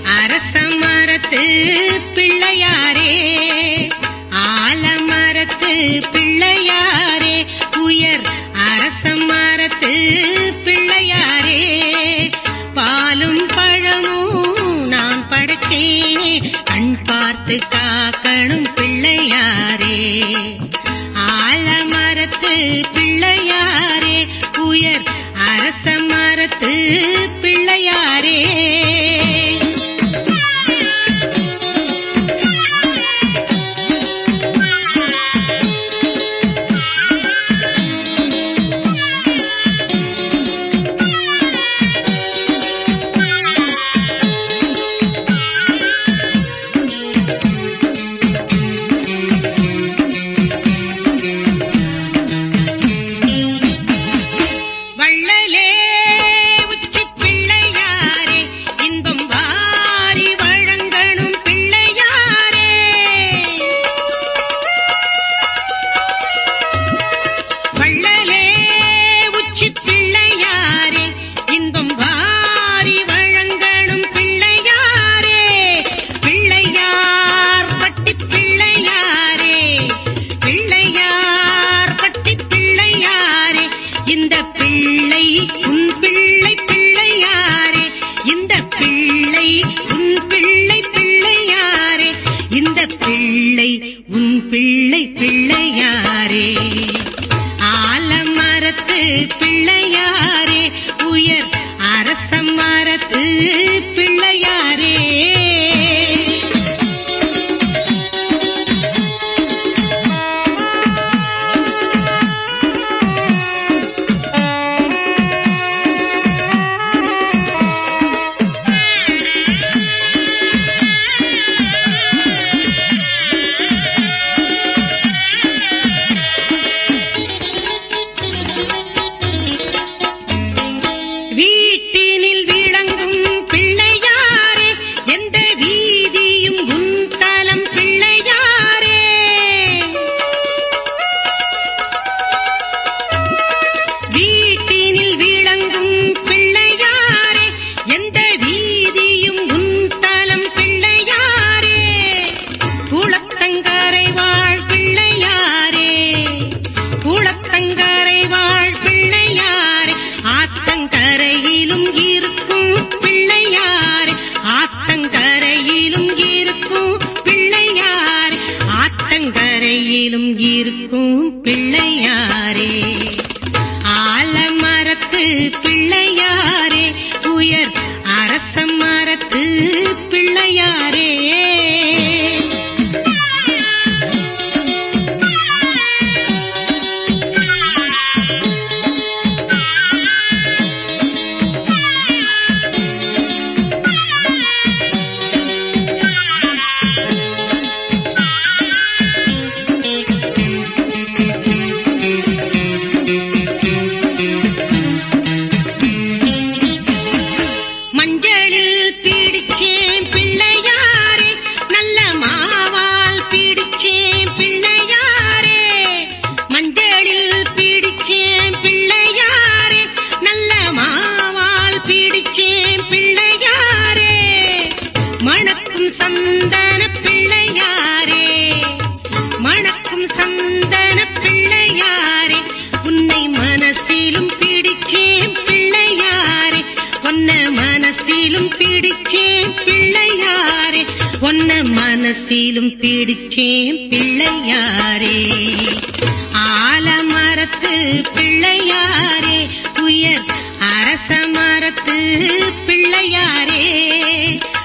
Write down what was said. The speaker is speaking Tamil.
அரச மரத்து பிள்ளையாரே ஆலமரத்து பிள்ளையாரே உயர் அரச மரத்து பிள்ளையாரே பாலும் பழமும் நான் படைத்தேனே கண் பார்த்து காக்கணும் பிள்ளையாரே ஆலமரத்து பிள்ளையாரே உயர் அரச மரத்து பிள்ளையாரே வள்ளலே உச்சி பிள்ளையாரே இன்பம் வாரி வழங்கணும் பிள்ளையாரே வள்ளலே உச்சி பிள்ளையாரே இன்பம் வாரி வழங்கணும் பிள்ளையாரே பிள்ளையார் பட்டி பிள்ளையாரே பிள்ளையார் பட்டி பிள்ளையாரே இந்த பிள்ளை உன் பிள்ளை பிள்ளையாரே இந்த பிள்ளை உன் பிள்ளை பிள்ளையாரே இந்த பிள்ளை உன் பிள்ளை பிள்ளையாரே ஆலமரத்து பிள்ளையாரே உயர் அரச மரத்து பிள்ளையாரே வீட்டினில் விளங்கும் பிள்ளையாரே எந்த வீதியும் உன் தலம் பிள்ளையாரே வீட்டினில் விளங்கும் பிள்ளையாரே எந்த வீதியும் உன் தலம் பிள்ளையாரே குளத்தங்கரை வாழ் பிள்ளையாரே குளத்தங்கரை வாழ் பிள்ளையாரே ஆத்தங்கரையிலும் இருக்கும் பிள்ளையாரே ஆத்தங்கரையிலும் இருக்கும் பிள்ளையாரே ஆத்தங்கரையிலும் இருக்கும் பிள்ளையாரே ஆலமரத்து பிள்ளையாரே உயர் அரச மரத்து பிள்ளையாரே மஞ்சளில் பிடிச்சேன் பிள்ளையாரே நல்ல மாவால் பிடிச்சேன் பிள்ளையாரே மஞ்சளில் பிடிச்சேன் பிள்ளையாரே நல்ல மாவால் பிடிச்சேன் பிள்ளையாரே மணக்கும் சந்தன பிள்ளையாரே மணக்கும் சந்தன பிள்ளையாரே உன்னை மனசிலும் பிடிச்சேன் பிள்ளையாரே ஒன்ன மனசிலும் பிடிச்சேன் பிள்ளையாரே ஒன்ன மனசிலும் பிடிச்சேன் பிள்ளையாரே ஆலமரத்து பிள்ளையாரே உயர் அரச மரத்து பிள்ளையாரே